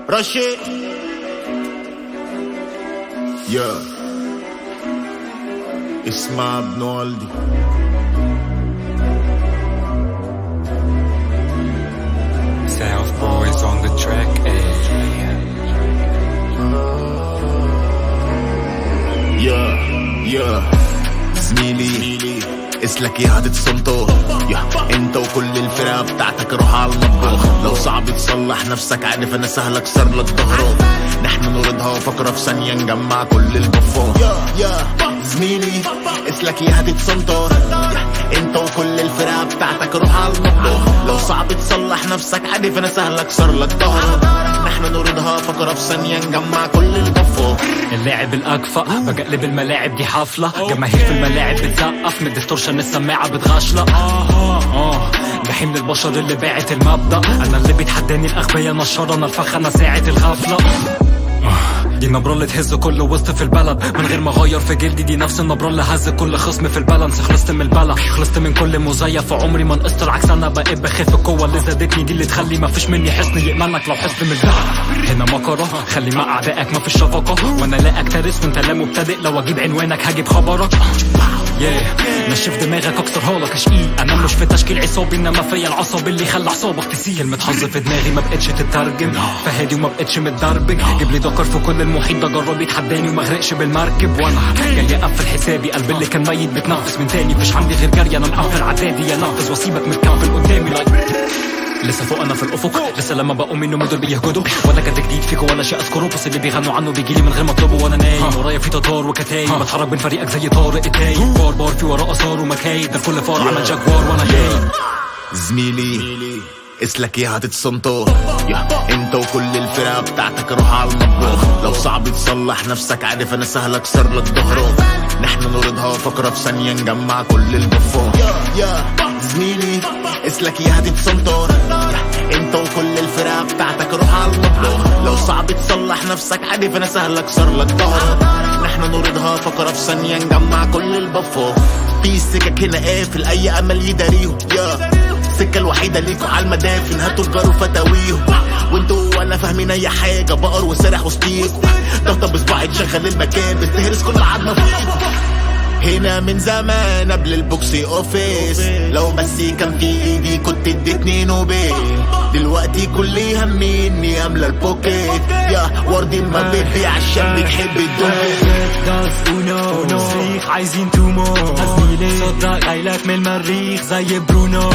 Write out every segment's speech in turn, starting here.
رشي يا اسمع ابن والدي South boys on the track, ayy. يا يا زميلي اسلك يا هتتصنطو يا انت وكل الفرقة بتاعتك روح على المطبخ لو صعب تصلح نفسك عارف انا سهل اكسر لك ظهرك نحن نوردها وفكرة في ثانية نجمع كل البفور يا يا زميلي اسلك يا هتتصنطر انت وكل الفرقة بتاعتك روح على المطبخ لو صعب تصلح نفسك عارف انا سهل اكسر لك ظهرك نحن نوردها فكرة في ثانية نجمع كل البفور اللاعب الاكفأ بقلب الملاعب دي حفلة جماهير في الملاعب بتسقف من ديستورشن السماعة بتغشلق اه جحيم للبشر اللي باعت المبدأ انا اللي بيتحداني الاغبياء نشر انا الفخ انا ساعة الغفلة آه، دي النبرة اللي تهز كل وسط في البلد من غير ما اغير في جلدي دي نفس النبرة اللي هز كل خصم في البالانس خلصت من البلا خلصت من كل مزيف عمري ما نقصت العكس انا بقيت بخاف القوة اللي زادتني دي اللي تخلي ما فيش مني حصن يأمنك لو حصن من الزهر هنا مكرة خلي مع اعدائك ما فيش شفقة وانا لا اكترث وانت لا مبتدئ لو اجيب عنوانك هجيب خبرك yeah. نشف دماغك اكسرها لك اشقيق انا مش في تشكيل عصابي انما فيا العصب اللي خلى اعصابك تسيل كلمة حظ في دماغي ما بقتش تترجم فهادي وما بقتش متدربج جيب لي دكر في كل المحيط ده جرب يتحداني وما اغرقش بالمركب وانا جاي اقفل حسابي قلبي اللي كان ميت بيتنفس من تاني مفيش عندي غير جري انا مقفل عدادي انفذ واسيبك متكفل قدامي لايك لسه فوق انا في الافق لسه لما بقوم منه دول بيهجدوا ولا جد جديد فيكوا ولا شيء اذكره بس اللي بيغنوا عنه بيجيلي من غير ما اطلبه وانا نايم ورايا في تتار وكتايب بتحرك بين فريقك زي طارق التايب بار بار في وراه اثار ومكايد ده الكل فار عمل جاكوار وانا جاي زميلي اسلك يا هتتصنطر يا انت وكل الفرقة بتاعتك روح على المطبخ لو صعب تصلح نفسك عارف انا سهل اكسر لك ظهرك نحن نوردها فكرة في ثانية نجمع كل البفور يا يا زميلي اسلك يا هتتصنطر يا انت وكل الفرقة بتاعتك روح على المطبخ لو صعب تصلح نفسك عارف انا سهل اكسر لك ظهرك نحن نوردها فكرة في ثانية نجمع كل البفور في السكك هنا قافل اي امل يداريهم يا السكة الوحيدة ليكوا على المدافن هاتوا الجار وفتاويهم وانتوا وانا فاهمين اي حاجة بقر وسارح وسطيكوا ضغطة بصباعي تشغل المكان بتهرس كل عظمة فيكوا هنا من زمان قبل البوكسي اوفيس لو بس كان في ايدي كنت اديتني نوبل دلوقتي كل همي اني املى البوكيت يا وردي ما بيبيع عشان بتحب الدنيا داز اونو صريخ عايزين تومو زميلي صدق جايلك من المريخ زي برونو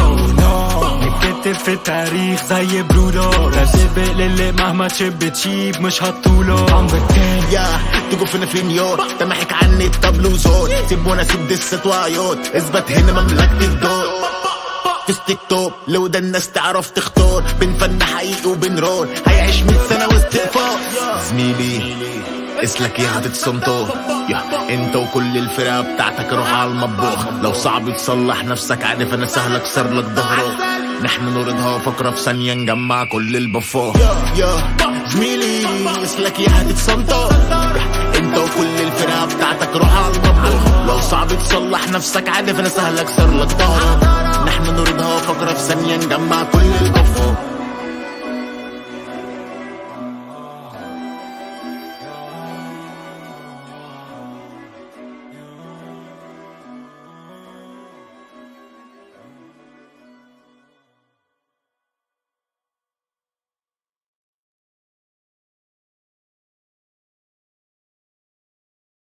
نكتب في التاريخ زي برودو لا سبق للي مهما تشب تشيب مش هتطوله عم بكين يا تجوا فينا في نيويورك تمحك عني التابلو زون سيب وانا سيب دست وعيوط اثبت هنا مملكة الدور في تيك توك لو ده الناس تعرف تختار بين فن حقيقي وبين رول هيعيش 100 سنة واستقفال زميلي اسلك يا هتتصنطر يا انت وكل الفرقة بتاعتك روح على المطبخ لو صعب تصلح نفسك عارف انا سهل اكسر لك ظهرك نحن نوردها فكرة في ثانية نجمع كل البفار يا زميلي اسلك يا هتتصنطر يا انت وكل الفرقة بتاعتك روح على المطبخ لو صعب تصلح نفسك عارف انا سهل اكسر لك ظهرك نحن نوردها فكرة في ثانية نجمع كل البفار